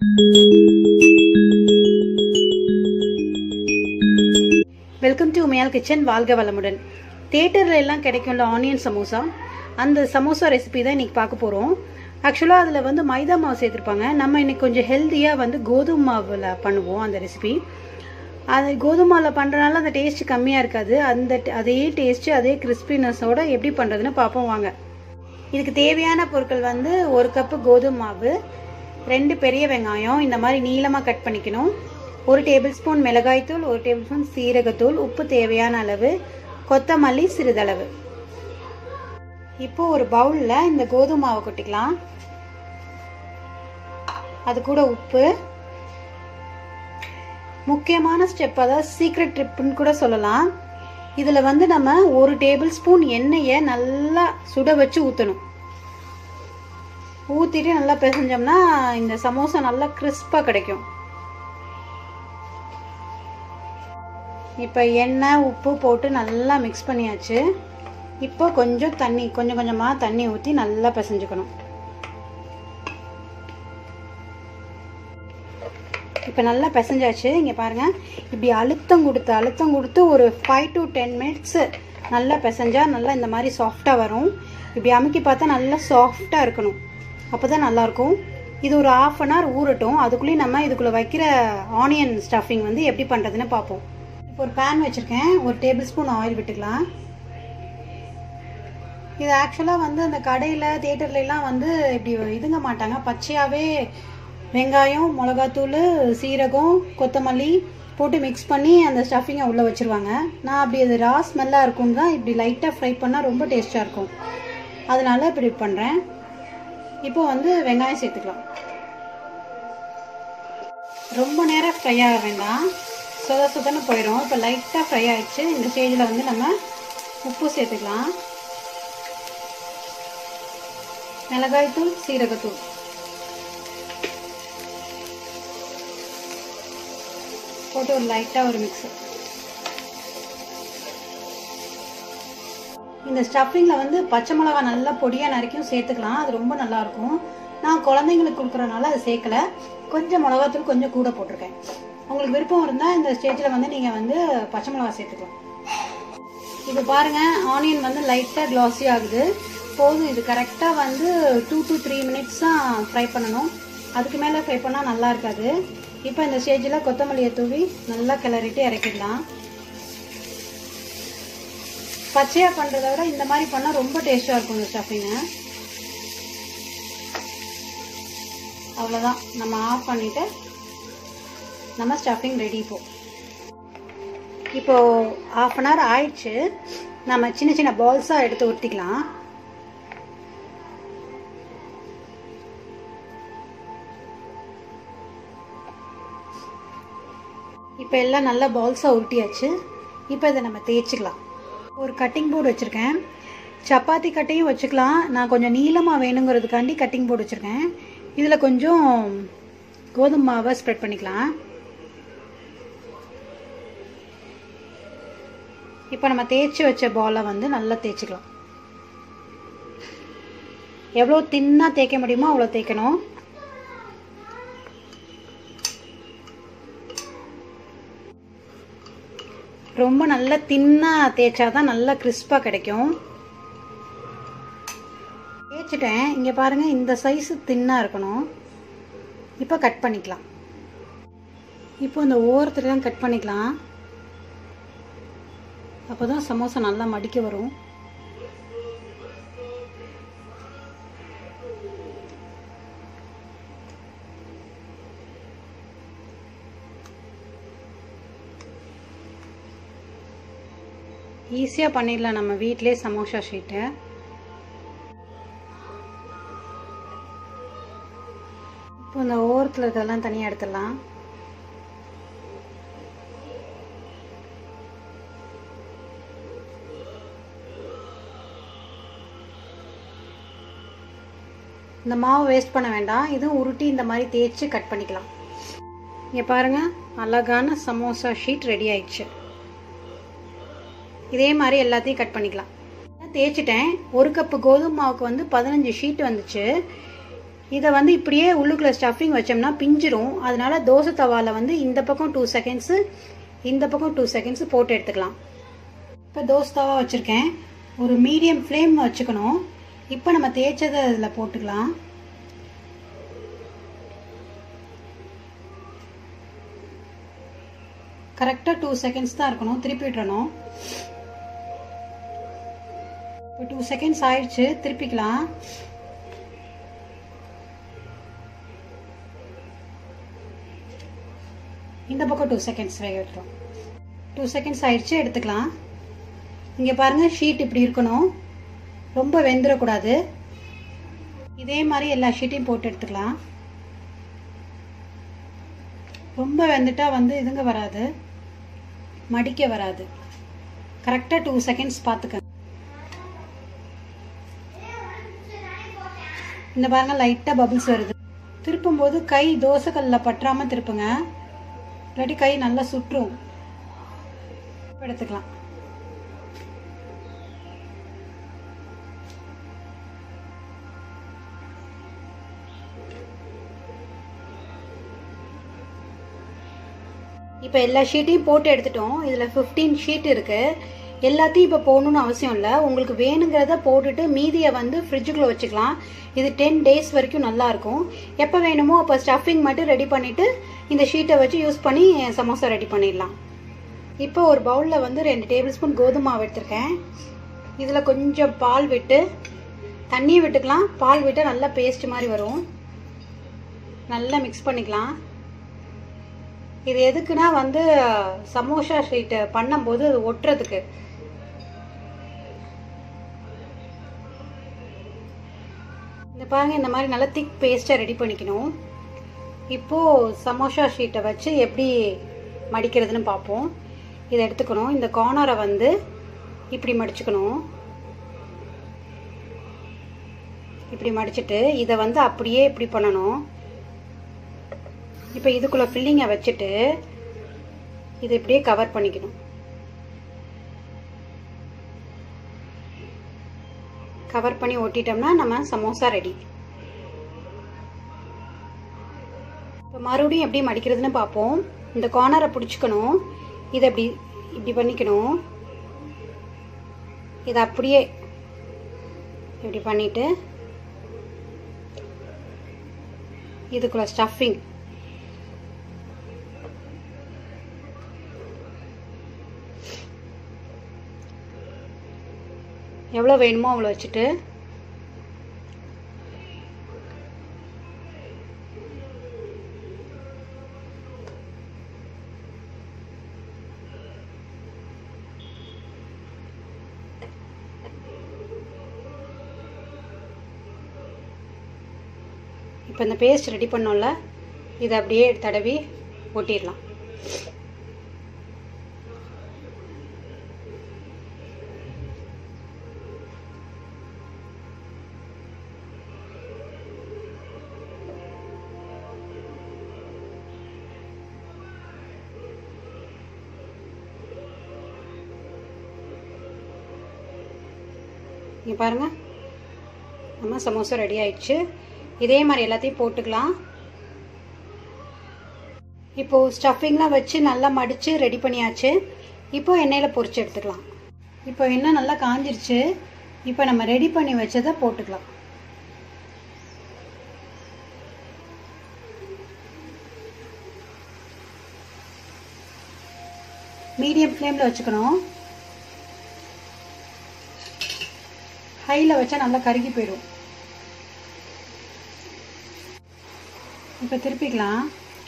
welcome to உமையால் kitchen வாழ்க வளமுடன் தேட்டரில் எல்லாம் கிடைக்கும்ல ஆனியன் சமோசா அந்த சமோசா ரெசிபி தான் இன்னைக்கு பார்க்க போகிறோம் ஆக்சுவலாக அதில் வந்து மைதா மாவு சேர்த்துருப்பாங்க நம்ம இன்னைக்கு கொஞ்சம் ஹெல்த்தியாக வந்து கோதுமை மாவில் பண்ணுவோம் அந்த ரெசிபி அது கோதுமை மாவில் பண்ணுறனால அந்த டேஸ்ட் கம்மியாக இருக்காது அந்த அதே டேஸ்ட்டு அதே கிறிஸ்பினஸோட எப்படி பண்ணுறதுன்னு பார்ப்போம் வாங்க இதுக்கு தேவையான பொருட்கள் வந்து ஒரு கப்பு கோதுமை மாவு ரெண்டு பெரிய வெங்காயம் இந்த மாதிரி நீளமாக கட் பண்ணிக்கணும் ஒரு டேபிள் ஸ்பூன் மிளகாய்த்தூள் ஒரு டேபிள் ஸ்பூன் சீரகத்தூள் உப்பு தேவையான அளவு கொத்தமல்லி சிறிதளவு இப்போ ஒரு பவுலில் இந்த கோதுமை மாவை கொட்டிக்கலாம் அது கூட உப்பு முக்கியமான ஸ்டெப் அதாவது சீக்ரெட் ட்ரிப்புன்னு கூட சொல்லலாம் இதில் வந்து நம்ம ஒரு டேபிள் ஸ்பூன் எண்ணெயை நல்லா சுட வச்சு ஊற்றணும் ஊற்றிட்டு நல்லா பிசைஞ்சோம்னா இந்த சமோசா நல்லா கிறிஸ்பாக கிடைக்கும் இப்போ எண்ணெய் உப்பு போட்டு நல்லா மிக்ஸ் பண்ணியாச்சு இப்போ கொஞ்சம் தண்ணி கொஞ்சம் கொஞ்சமாக தண்ணி ஊற்றி நல்லா பிசைஞ்சுக்கணும் இப்போ நல்லா பிசைஞ்சாச்சு இங்கே பாருங்கள் இப்படி அழுத்தம் கொடுத்து அழுத்தம் கொடுத்து ஒரு ஃபைவ் டு டென் மினிட்ஸு நல்லா பிசைஞ்சா நல்லா இந்த மாதிரி சாஃப்டாக வரும் இப்படி அமுக்கி பார்த்தா நல்லா சாஃப்டாக இருக்கணும் அப்போ தான் நல்லாயிருக்கும் இது ஒரு ஆஃப் அன் ஹவர் ஊறட்டும் அதுக்குள்ளேயும் நம்ம இதுக்குள்ளே வைக்கிற ஆனியன் ஸ்டஃபிங் வந்து எப்படி பண்ணுறதுன்னு பார்ப்போம் இப்போ ஒரு பேன் வச்சுருக்கேன் ஒரு டேபிள் ஸ்பூன் ஆயில் விட்டுக்கலாம் இது ஆக்சுவலாக வந்து அந்த கடையில் தேட்டர்லாம் வந்து இப்படி இதுங்க மாட்டாங்க பச்சையாகவே வெங்காயம் மிளகாத்தூள் சீரகம் கொத்தமல்லி போட்டு மிக்ஸ் பண்ணி அந்த ஸ்டஃபிங்கை உள்ளே வச்சுருவாங்க நான் அப்படி அது ரா ஸ்மெல்லாக இருக்கும் தான் இப்படி லைட்டாக ஃப்ரை பண்ணால் ரொம்ப டேஸ்ட்டாக இருக்கும் அதனால இப்படி பண்ணுறேன் இப்போ வந்து வெங்காயம் சேர்த்துக்கலாம் ரொம்ப நேரம் ஃப்ரை ஆக வேண்டாம் சொத சொதன்னு போயிடும் இப்போ லைட்டாக ஃப்ரை ஆயிடுச்சு இந்த ஸ்டேஜில் வந்து நம்ம உப்பு சேர்த்துக்கலாம் மிளகாய்த்தூள் சீரகத்தூள் போட்டு ஒரு லைட்டாக ஒரு மிக்ஸு இந்த ஸ்டஃபிங்கில் வந்து பச்சை மிளகா நல்லா பொடியாக நறுக்கியும் சேர்த்துக்கலாம் அது ரொம்ப நல்லாயிருக்கும் நான் குழந்தைங்களுக்கு கொடுக்குறனால அது சேர்க்கல கொஞ்சம் மிளகாத்தூள் கொஞ்சம் கூட போட்டிருக்கேன் உங்களுக்கு விருப்பம் இருந்தால் இந்த ஸ்டேஜில் வந்து நீங்கள் வந்து பச்சை மிளகா சேர்த்துக்கலாம் இப்போ பாருங்கள் ஆனியன் வந்து லைட்டாக க்ளாஸி ஆகுது போதும் இது கரெக்டாக வந்து டூ டு த்ரீ மினிட்ஸ் தான் ஃப்ரை பண்ணணும் அதுக்கு மேலே ஃப்ரை பண்ணால் நல்லா இருக்காது இப்போ இந்த ஸ்டேஜில் கொத்தமல்லியை தூவி நல்லா கிளறிட்டு இறக்கிடலாம் பச்சையாக பண்ணுறத விட இந்த மாதிரி பண்ணால் ரொம்ப டேஸ்ட்டாக இருக்கும் இந்த ஸ்டஃபிங்கு அவ்வளோதான் நம்ம ஆஃப் பண்ணிவிட்டு நம்ம ஸ்டஃபிங் ரெடி இப்போ இப்போ ஆஃப் அன் ஹவர் ஆயிடுச்சு நம்ம சின்ன சின்ன பால்ஸாக எடுத்து ஊற்றிக்கலாம் இப்போ எல்லாம் நல்லா பால்ஸாக உருட்டியாச்சு இப்போ இதை நம்ம தேய்ச்சிக்கலாம் ஒரு கட்டிங் போர்டு வச்சுருக்கேன் சப்பாத்தி கட்டையும் வச்சுக்கலாம் நான் கொஞ்சம் நீளமாக வேணுங்கிறதுக்காண்டி கட்டிங் போர்டு வச்சுருக்கேன் இதில் கொஞ்சம் கோதுமை மாவை ஸ்ப்ரெட் பண்ணிக்கலாம் இப்போ நம்ம தேய்ச்சி வச்ச பாலை வந்து நல்லா தேய்ச்சிக்கலாம் எவ்வளோ தின்னாக தேய்க்க முடியுமோ அவ்வளோ தேய்க்கணும் ரொம்ப நல்லா தின்னாக தேய்ச்சா தான் நல்லா கிறிஸ்பாக கிடைக்கும் தேய்ச்சிட்டேன் இங்கே பாருங்கள் இந்த சைஸு தின்னாக இருக்கணும் இப்போ கட் பண்ணிக்கலாம் இப்போ இந்த ஓரத்துலலாம் கட் பண்ணிக்கலாம் அப்போ தான் சமோசா நல்லா மடிக்க வரும் ஈஸியாக பண்ணிடலாம் நம்ம வீட்டிலே சமோசா ஷீட்டை இப்போ இந்த ஓரத்தில் இருக்கிறதெல்லாம் தனியாக எடுத்துடலாம் இந்த மாவு வேஸ்ட் பண்ண வேண்டாம் இதுவும் உருட்டி இந்த மாதிரி தேய்ச்சி கட் பண்ணிக்கலாம் இங்கே பாருங்கள் அழகான சமோசா ஷீட் ரெடி ஆயிடுச்சு இதே மாதிரி எல்லாத்தையும் கட் பண்ணிக்கலாம் தேய்ச்சிட்டேன் ஒரு கப்பு கோதுமை மாவுக்கு வந்து பதினஞ்சு ஷீட் வந்துச்சு இதை வந்து இப்படியே உள்ளுக்குள்ளே ஸ்டஃபிங் வச்சோம்னா பிஞ்சிரும் அதனால தோசை தவாவில் வந்து இந்த பக்கம் டூ செகண்ட்ஸு இந்த பக்கம் டூ செகண்ட்ஸு போட்டு எடுத்துக்கலாம் இப்போ தோசை தவா வச்சுருக்கேன் ஒரு மீடியம் ஃப்ளேம் வச்சுக்கணும் இப்போ நம்ம தேய்ச்சதை அதில் போட்டுக்கலாம் கரெக்டாக டூ செகண்ட்ஸ் தான் இருக்கணும் திருப்பி விட்டுறணும் இப்போ டூ செகண்ட்ஸ் ஆயிடுச்சு திருப்பிக்கலாம் இந்த பக்கம் டூ செகண்ட்ஸ் வேக வைக்கிறோம் டூ செகண்ட்ஸ் ஆயிடுச்சு எடுத்துக்கலாம் இங்கே பாருங்கள் ஷீட் இப்படி இருக்கணும் ரொம்ப வெந்துடக்கூடாது இதே மாதிரி எல்லா ஷீட்டையும் போட்டு எடுத்துக்கலாம் ரொம்ப வெந்துட்டா வந்து இதுங்க வராது மடிக்க வராது கரெக்டாக டூ செகண்ட்ஸ் பார்த்துக்க இந்த பாருங்க லைட்டாக பபிள்ஸ் வருது திருப்பும் போது கை தோசைக்கல்லில் பற்றாமல் திருப்புங்க இல்லாட்டி கை நல்லா சுற்றும் எடுத்துக்கலாம் இப்போ எல்லா ஷீட்டையும் போட்டு எடுத்துட்டோம் இதில் ஃபிஃப்டீன் ஷீட் இருக்குது எல்லாத்தையும் இப்போ போகணுன்னு அவசியம் இல்லை உங்களுக்கு வேணுங்கிறத போட்டுட்டு மீதியை வந்து ஃப்ரிட்ஜுக்குள்ளே வச்சுக்கலாம் இது டென் டேஸ் வரைக்கும் நல்லாயிருக்கும் எப்போ வேணுமோ அப்போ ஸ்டஃபிங் மட்டும் ரெடி பண்ணிவிட்டு இந்த ஷீட்டை வச்சு யூஸ் பண்ணி சமோசா ரெடி பண்ணிடலாம் இப்போ ஒரு பவுலில் வந்து ரெண்டு டேபிள் ஸ்பூன் கோதுமை மாவு எடுத்திருக்கேன் இதில் கொஞ்சம் பால் விட்டு தண்ணியை விட்டுக்கலாம் பால் விட்டு நல்லா பேஸ்ட் மாதிரி வரும் நல்லா மிக்ஸ் பண்ணிக்கலாம் இது எதுக்குன்னா வந்து சமோசா ஷீட்டு பண்ணும்போது அது ஒட்டுறதுக்கு இந்த பாருங்க இந்த மாதிரி நல்லா திக் பேஸ்ட்டாக ரெடி பண்ணிக்கணும் இப்போது சமோசா ஷீட்டை வச்சு எப்படி மடிக்கிறதுன்னு பார்ப்போம் இதை எடுத்துக்கணும் இந்த கார்னரை வந்து இப்படி மடிச்சுக்கணும் இப்படி மடிச்சுட்டு இதை வந்து அப்படியே இப்படி பண்ணணும் இப்போ இதுக்குள்ளே ஃபில்லிங்கை வச்சுட்டு இதை இப்படியே கவர் பண்ணிக்கணும் கவர் பண்ணி ஒட்டிட்டோம்னா நம்ம சமோசா ரெடி இப்போ மறுபடியும் எப்படி மடிக்கிறதுன்னு பார்ப்போம் இந்த கார்னரை பிடிச்சிக்கணும் இதை இப்படி இப்படி பண்ணிக்கணும் இதை அப்படியே இப்படி பண்ணிவிட்டு இதுக்குள்ள ஸ்டஃபிங் எவ்வளோ வேணுமோ அவ்வளோ வச்சுட்டு இப்போ இந்த பேஸ்ட் ரெடி பண்ணோம்ல இதை அப்படியே தடவி ஒட்டிடலாம் இங்கே பாருங்கள் நம்ம சமோசா ரெடி ஆயிடுச்சு இதே மாதிரி எல்லாத்தையும் போட்டுக்கலாம் இப்போது ஸ்டஃபிங்லாம் வச்சு நல்லா மடித்து ரெடி பண்ணியாச்சு இப்போ எண்ணெயில் பொரிச்சு எடுத்துக்கலாம் இப்போ எண்ணெய் நல்லா காஞ்சிருச்சு இப்போ நம்ம ரெடி பண்ணி வச்சதை போட்டுக்கலாம் மீடியம் ஃப்ளேமில் வச்சுக்கணும் ஹையில் வச்சா நல்லா கருகி போயிடும் இப்போ திருப்பிக்கலாம்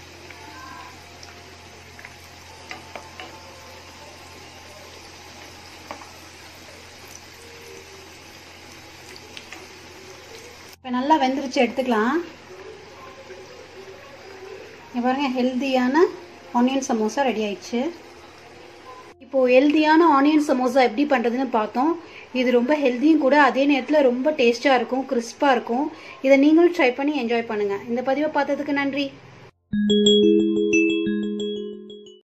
இப்போ நல்லா வெந்துருச்சு எடுத்துக்கலாம் இங்க பாருங்க ஹெல்த்தியான ஆனியன் சமோசா ரெடி ஆயிடுச்சு இப்போது ஹெல்த்தியான ஆனியன் சமோசா எப்படி பண்ணுறதுன்னு பார்த்தோம் இது ரொம்ப ஹெல்த்தியும் கூட அதே நேரத்தில் ரொம்ப டேஸ்ட்டாக இருக்கும் கிறிஸ்பாக இருக்கும் இதை நீங்களும் ட்ரை பண்ணி என்ஜாய் பண்ணுங்கள் இந்த பதிவை பார்த்ததுக்கு நன்றி